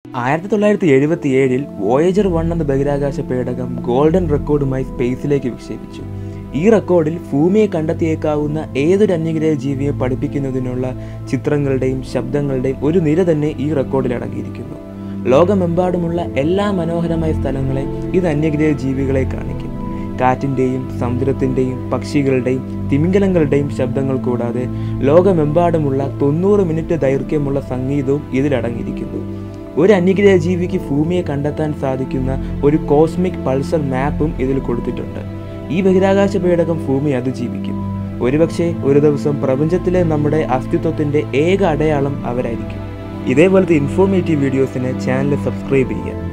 ആയിരത്തി തൊള്ളായിരത്തി എഴുപത്തി ഏഴിൽ വോയേജർ വൺ എന്ന ബഹിരാകാശ പേടകം ഗോൾഡൻ റെക്കോർഡുമായി സ്പേസിലേക്ക് വിക്ഷേപിച്ചു ഈ റെക്കോർഡിൽ ഭൂമിയെ കണ്ടെത്തിയേക്കാവുന്ന ഏതൊരു അന്യഗ്രഹ ജീവിയെ പഠിപ്പിക്കുന്നതിനുള്ള ചിത്രങ്ങളുടെയും ശബ്ദങ്ങളുടെയും ഒരു നിര തന്നെ ഈ റെക്കോർഡിൽ അടങ്ങിയിരിക്കുന്നു ലോകമെമ്പാടുമുള്ള എല്ലാ മനോഹരമായ സ്ഥലങ്ങളെ ഇത് അന്യഗ്രഹ ജീവികളെ കാണിക്കും കാറ്റിൻ്റെയും സമുദ്രത്തിൻ്റെയും പക്ഷികളുടെയും തിമിംഗലങ്ങളുടെയും ശബ്ദങ്ങൾ കൂടാതെ ലോകമെമ്പാടുമുള്ള തൊണ്ണൂറ് മിനിറ്റ് ദൈർഘ്യമുള്ള സംഗീതവും ഇതിലടങ്ങിയിരിക്കുന്നു ഒരു അന്യഗ്രഹ ജീവിക്ക് ഭൂമിയെ കണ്ടെത്താൻ സാധിക്കുന്ന ഒരു കോസ്മിക് പൾസർ മാപ്പും ഇതിൽ കൊടുത്തിട്ടുണ്ട് ഈ ബഹിരാകാശ പേടകം ഭൂമി അതിജീവിക്കും ഒരുപക്ഷെ ഒരു ദിവസം പ്രപഞ്ചത്തിലെ നമ്മുടെ അസ്തിത്വത്തിൻ്റെ ഏക അടയാളം അവരായിരിക്കും ഇതേപോലത്തെ ഇൻഫോർമേറ്റീവ് വീഡിയോസിന് ചാനൽ സബ്സ്ക്രൈബ് ചെയ്യുക